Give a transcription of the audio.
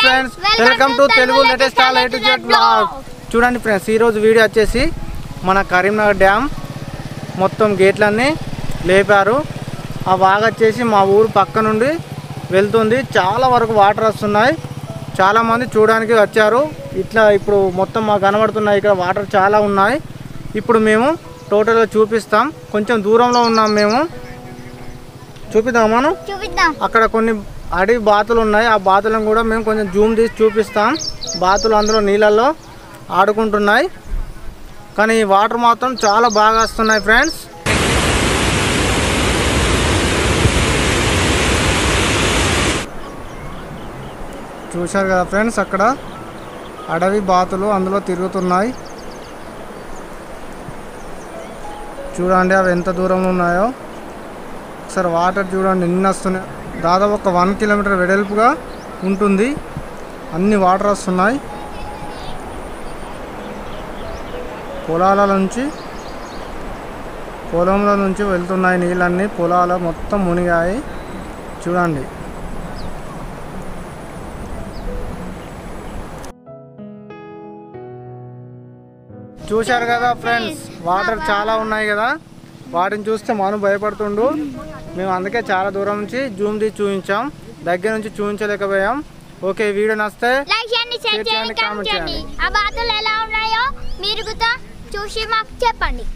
friends welcome to Telugu latest all to Z blog చూడండి friends ఈరోజు video వచ్చేసి మన కరీంనగర్ డ్యామ్ మొత్తం గేట్లన్నీ లేపారు ఆ వాగ వచ్చేసి మా ఊరు పక్క నుండి వెళ్తుంది చాలా వరకు వాటర్ వస్తున్నాయి చాలామంది చూడడానికి వచ్చారు ఇట్లా ఇప్పుడు మొత్తం మాకు కనబడుతున్నాయి ఇక్కడ వాటర్ చాలా ఉన్నాయి ఇప్పుడు మేము టోటల్గా చూపిస్తాం కొంచెం దూరంలో ఉన్నాం మేము చూపిద్దాం మనం చూపిద్దాం అక్కడ కొన్ని అడవి బాతులు ఉన్నాయి ఆ బాతులను కూడా మేము కొంచెం జూమ్ తీసి చూపిస్తాం బాతులు అందులో నీళ్ళల్లో ఆడుకుంటున్నాయి కానీ ఈ వాటర్ మాత్రం చాలా బాగా వస్తున్నాయి ఫ్రెండ్స్ చూశారు కదా ఫ్రెండ్స్ అక్కడ అడవి బాతులు అందులో తిరుగుతున్నాయి చూడండి అవి ఎంత దూరంలో ఉన్నాయో ఒకసారి వాటర్ చూడండి ఎన్ని వస్తున్నాయి దాదాపు ఒక వన్ కిలోమీటర్ వెడల్పుగా ఉంటుంది అన్ని వాటర్ వస్తున్నాయి పొలాల నుంచి పొలంలో నుంచి వెళ్తున్నాయి నీళ్ళన్నీ పొలాల మొత్తం మునిగాయి చూడండి చూశారు కదా ఫ్రెండ్స్ వాటర్ చాలా ఉన్నాయి కదా వాటిని చూస్తే మనం భయపడుతుండు మేము అందుకే చాలా దూరం నుంచి జూమ్ తీసి చూపించాం దగ్గర నుంచి చూపించలేకపోయాం ఓకే వీడియో నస్తే లైక్ చేయండి షేర్ Share చేయండి చేయండి, కామెంట్ comment చేయండి ఆ బాతులు ఎలా ఉన్నాయో మీరు కూడా చూసి మాకు చెప్పండి